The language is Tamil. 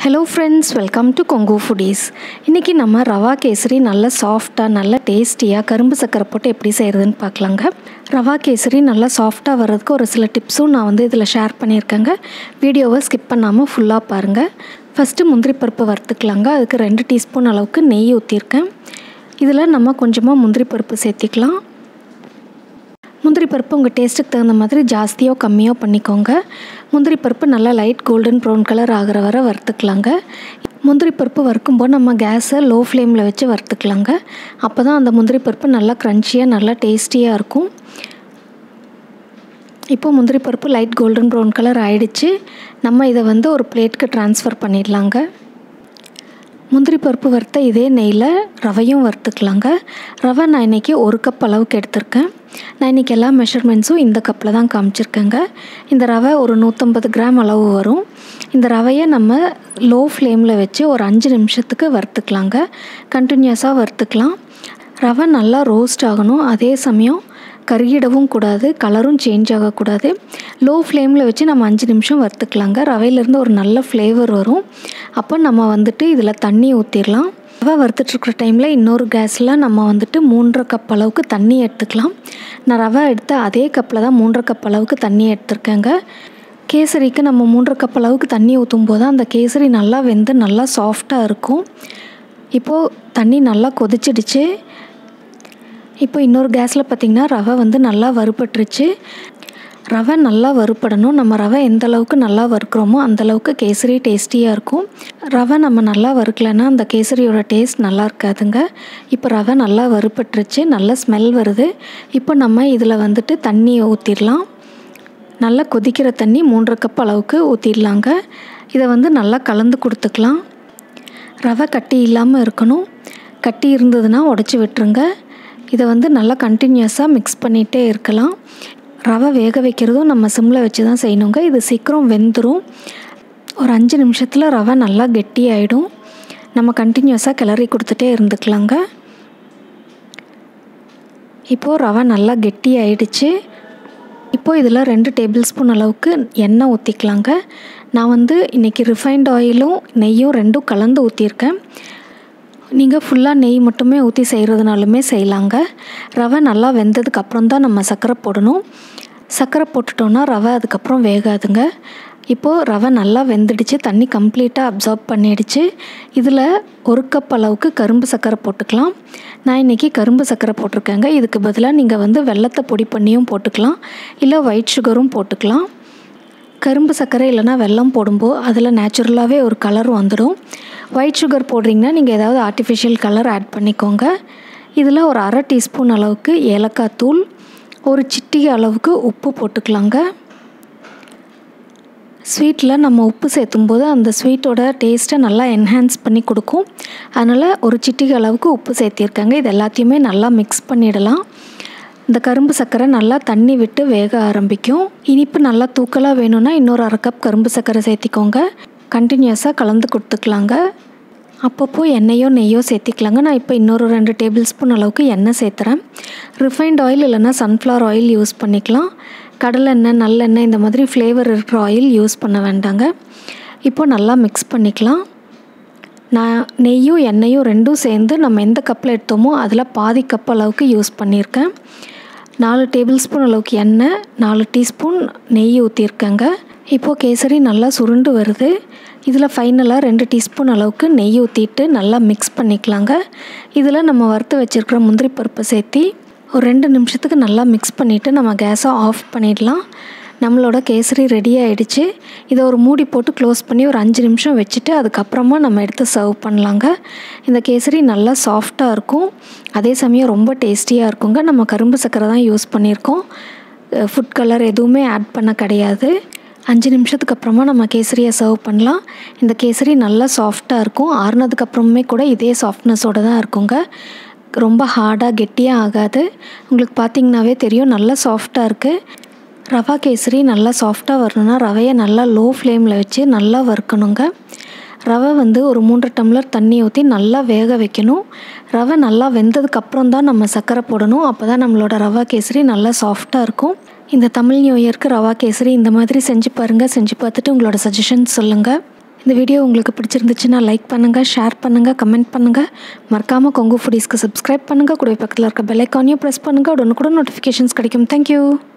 hello friends welcome to Kongu foodies இன்றைக்கி நம்ம ரவா கேசரி நல்ல சாஃப்டாக நல்ல டேஸ்டியாக கரும்பு சக்கரை போட்டு எப்படி செய்கிறதுன்னு பார்க்கலாங்க ரவா கேசரி நல்லா சாஃப்டாக வர்றதுக்கு ஒரு சில டிப்ஸும் நான் வந்து இதில் ஷேர் பண்ணியிருக்கேங்க வீடியோவை ஸ்கிப் பண்ணாமல் ஃபுல்லாக பாருங்கள் ஃபஸ்ட்டு முந்திரி பருப்பு வறுத்துக்கலாங்க அதுக்கு ரெண்டு டீஸ்பூன் அளவுக்கு நெய் ஊற்றிருக்கேன் இதில் நம்ம கொஞ்சமாக முந்திரி பருப்பு சேர்த்திக்கலாம் முந்திரி பருப்பு உங்கள் டேஸ்ட்டுக்கு தகுந்த மாதிரி ஜாஸ்தியோ கம்மியோ பண்ணிக்கோங்க முந்திரி பருப்பு நல்லா லைட் கோல்டன் ப்ரௌன் கலர் ஆகிற வரை வறுத்துக்கலாங்க முந்திரி பருப்பு வறுக்கும்போது நம்ம கேஸை லோ ஃப்ளேமில் வச்சு வறுத்துக்கலாங்க அப்போ தான் அந்த முந்திரி பருப்பு நல்லா க்ரன்ச்சியாக நல்லா டேஸ்டியாக இருக்கும் இப்போ முந்திரி பருப்பு லைட் கோல்டன் ப்ரௌன் கலர் ஆயிடுச்சு நம்ம இதை வந்து ஒரு பிளேட்டுக்கு ட்ரான்ஸ்ஃபர் பண்ணிடலாங்க முந்திரி பருப்பு வறுத்த இதே நெய்யில் ரவையும் வறுத்துக்கலாங்க ரவை நான் இன்றைக்கி ஒரு கப் அளவுக்கு எடுத்திருக்கேன் நான் இன்றைக்கி எல்லா மெஷர்மெண்ட்ஸும் இந்த கப்பில் தான் காமிச்சிருக்கேங்க இந்த ரவை ஒரு நூற்றம்பது கிராம் அளவு வரும் இந்த ரவையை நம்ம லோ ஃப்ளேமில் வச்சு ஒரு அஞ்சு நிமிஷத்துக்கு வறுத்துக்கலாங்க கண்டினியூஸாக வறுத்துக்கலாம் ரவை நல்லா ரோஸ்ட் ஆகணும் அதே சமயம் கருகிடவும் கூடாது கலரும் சேஞ்ச் ஆகக்கூடாது லோ ஃப்ளேமில் வச்சு நம்ம அஞ்சு நிமிஷம் வறுத்துக்கலாங்க ரவையிலேருந்து ஒரு நல்ல ஃப்ளேவர் வரும் அப்போ நம்ம வந்துட்டு இதில் தண்ணி ஊற்றிடலாம் ரவை வறுத்துட்ருக்குற டைமில் இன்னொரு கேஸில் நம்ம வந்துட்டு மூன்றரை கப் அளவுக்கு தண்ணி எடுத்துக்கலாம் நான் ரவை எடுத்த அதே கப்பில் தான் மூன்றரை கப் அளவுக்கு தண்ணி எடுத்திருக்கேங்க கேசரிக்கு நம்ம மூன்றரை கப் அளவுக்கு தண்ணி ஊற்றும் போது அந்த கேசரி நல்லா வெந்து நல்லா சாஃப்டாக இருக்கும் இப்போது தண்ணி நல்லா கொதிச்சிடுச்சு இப்போ இன்னொரு கேஸில் பார்த்திங்கன்னா ரவை வந்து நல்லா வறுபட்டுருச்சு ரவை நல்லா வறுப்படணும் நம்ம ரவை எந்த அளவுக்கு நல்லா வறுக்கிறோமோ அந்தளவுக்கு கேசரி டேஸ்டியாக இருக்கும் ரவை நம்ம நல்லா வறுக்கலைன்னா அந்த கேசரியோட டேஸ்ட் நல்லா இருக்காதுங்க இப்போ ரவை நல்லா வறுப்பட்டுருச்சு நல்ல ஸ்மெல் வருது இப்போ நம்ம இதில் வந்துட்டு தண்ணியை ஊற்றிடலாம் நல்லா கொதிக்கிற தண்ணி மூன்றரை கப் அளவுக்கு ஊற்றிடலாங்க இதை வந்து நல்லா கலந்து கொடுத்துக்கலாம் ரவை கட்டி இல்லாமல் இருக்கணும் கட்டி இருந்ததுன்னா உடச்சி விட்டுருங்க இதை வந்து நல்லா கண்டினியூஸாக மிக்ஸ் பண்ணிகிட்டே இருக்கலாம் ரவை வேக வைக்கிறதும் நம்ம சிம்மில் வச்சு தான் செய்யணுங்க இது சீக்கிரம் வெந்துடும் ஒரு அஞ்சு நிமிஷத்தில் ரவை நல்லா கெட்டியாயிடும் நம்ம கண்டினியூஸாக கிளறி கொடுத்துட்டே இருந்துக்கலாங்க இப்போது ரவை நல்லா கெட்டி ஆயிடுச்சு இப்போது இதில் ரெண்டு டேபிள் ஸ்பூன் அளவுக்கு எண்ணெய் ஊற்றிக்கலாங்க நான் வந்து இன்றைக்கி ரிஃபைண்ட் ஆயிலும் நெய்யும் ரெண்டும் கலந்து ஊற்றிருக்கேன் நீங்கள் ஃபுல்லாக நெய் மட்டுமே ஊற்றி செய்கிறதுனாலுமே செய்யலாங்க ரவை நல்லா வெந்ததுக்கு அப்புறம் தான் நம்ம சர்க்கரை போடணும் சர்க்கரை போட்டுட்டோன்னா ரவை அதுக்கப்புறம் வேகாதுங்க இப்போது ரவை நல்லா வெந்துடுச்சு தண்ணி கம்ப்ளீட்டாக அப்சார்ப் பண்ணிடுச்சு இதில் ஒரு கப் அளவுக்கு கரும்பு சர்க்கரை போட்டுக்கலாம் நான் இன்றைக்கி கரும்பு சர்க்கரை போட்டிருக்கேங்க இதுக்கு பதிலாக நீங்கள் வந்து வெள்ளத்தை பொடி பண்ணியும் போட்டுக்கலாம் இல்லை ஒயிட் சுகரும் போட்டுக்கலாம் கரும்பு சர்க்கரை இல்லைனா வெல்லம் போடும்போது அதில் நேச்சுரலாகவே ஒரு கலர் வந்துடும் ஒயிட் சுகர் போடுறீங்கன்னா நீங்கள் ஏதாவது ஆர்டிஃபிஷியல் கலர் ஆட் பண்ணிக்கோங்க இதில் ஒரு அரை டீஸ்பூன் அளவுக்கு ஏலக்காய் தூள் ஒரு சிட்டிகை அளவுக்கு உப்பு போட்டுக்கலாங்க ஸ்வீட்டில் நம்ம உப்பு சேர்த்தும் போது அந்த ஸ்வீட்டோட டேஸ்ட்டை நல்லா என்ஹான்ஸ் பண்ணி கொடுக்கும் அதனால் ஒரு சிட்டிகை அளவுக்கு உப்பு சேர்த்திருக்காங்க இது எல்லாத்தையுமே நல்லா மிக்ஸ் பண்ணிடலாம் இந்த கரும்பு சர்க்கரை நல்லா தண்ணி விட்டு வேக ஆரம்பிக்கும் இனிப்பு நல்லா தூக்கலாக வேணும்னா இன்னொரு அரை கப் கரும்பு சர்க்கரை சேர்த்திக்கோங்க கண்டினியூஸாக கலந்து கொடுத்துக்கலாங்க அப்பப்போ எண்ணெயோ நெய்யோ சேர்த்திக்கலாங்க நான் இப்போ இன்னொரு ரெண்டு டேபிள் ஸ்பூன் அளவுக்கு எண்ணெய் சேர்த்துறேன் ரிஃபைண்ட் ஆயில் இல்லைனா சன்ஃப்ளவர் ஆயில் யூஸ் பண்ணிக்கலாம் கடலெண்ணெய் நல்லெண்ணெய் இந்த மாதிரி ஃப்ளேவர் இருக்கிற ஆயில் யூஸ் பண்ண வேண்டாங்க இப்போது நல்லா மிக்ஸ் பண்ணிக்கலாம் நான் நெய்யும் எண்ணெயும் ரெண்டும் சேர்ந்து நம்ம எந்த கப்பில் எடுத்தோமோ அதில் பாதி கப் அளவுக்கு யூஸ் பண்ணியிருக்கேன் நாலு டேபிள் ஸ்பூன் அளவுக்கு எண்ணெய் நாலு டீஸ்பூன் நெய் ஊற்றிருக்கேங்க இப்போது கேசரி நல்லா சுருண்டு வருது இதில் ஃபைனலாக ரெண்டு டீஸ்பூன் அளவுக்கு நெய் ஊற்றிட்டு நல்லா மிக்ஸ் பண்ணிக்கலாங்க இதில் நம்ம வறுத்து வச்சுருக்கிற முந்திரி பருப்பை சேர்த்தி ஒரு ரெண்டு நிமிஷத்துக்கு நல்லா மிக்ஸ் பண்ணிவிட்டு நம்ம கேஸை ஆஃப் பண்ணிடலாம் நம்மளோட கேசரி ரெடி ஆகிடுச்சு இதை ஒரு மூடி போட்டு க்ளோஸ் பண்ணி ஒரு அஞ்சு நிமிஷம் வச்சுட்டு அதுக்கப்புறமா நம்ம எடுத்து சர்வ் பண்ணலாங்க இந்த கேசரி நல்லா சாஃப்டாக இருக்கும் அதே சமயம் ரொம்ப டேஸ்டியாக இருக்குங்க நம்ம கரும்பு சர்க்கரை தான் யூஸ் பண்ணியிருக்கோம் ஃபுட் கலர் எதுவுமே ஆட் பண்ண கிடையாது அஞ்சு நிமிஷத்துக்கு அப்புறமா நம்ம கேசரியை சர்வ் பண்ணலாம் இந்த கேசரி நல்லா சாஃப்டாக இருக்கும் ஆறுனதுக்கப்புறமே கூட இதே சாஃப்ட்னஸோடு தான் இருக்குங்க ரொம்ப ஹார்டாக கெட்டியாக ஆகாது உங்களுக்கு பார்த்திங்கனாவே தெரியும் நல்லா சாஃப்டாக இருக்குது ரவா கேசரி நல்லா சாஃப்டாக வரணும்னா ரவையை நல்லா லோ ஃப்ளேமில் வச்சு நல்லா வறுக்கணுங்க ரவை வந்து ஒரு மூன்று டம்ளர் தண்ணி ஊற்றி நல்லா வேக வைக்கணும் ரவை நல்லா வெந்ததுக்கப்புறம் தான் நம்ம சர்க்கரை போடணும் அப்போ தான் நம்மளோட ரவா கேசரி நல்லா சாஃப்டாக இருக்கும் இந்த தமிழ் நியூ இயர்க்கு ரவா கேசரி இந்த மாதிரி செஞ்சு பாருங்கள் செஞ்சு பார்த்துட்டு உங்களோட சஜஷன்ஸ் சொல்லுங்கள் இந்த வீடியோ உங்களுக்கு பிடிச்சிருந்துச்சுன்னா லைக் பண்ணுங்கள் ஷேர் பண்ணுங்கள் கமெண்ட் பண்ணுங்கள் மறக்காமல் கொங்கு ஃபுடீஸ்க்கு சப்ஸ்கிரைப் பண்ணுங்கள் கூட பக்கத்தில் இருக்க பெல் ஐக்கானையும் ப்ரெஸ் பண்ணுங்கள் உடனுக்குடன் நோட்டிஃபிகேஷன்ஸ் கிடைக்கும் தேங்க்யூ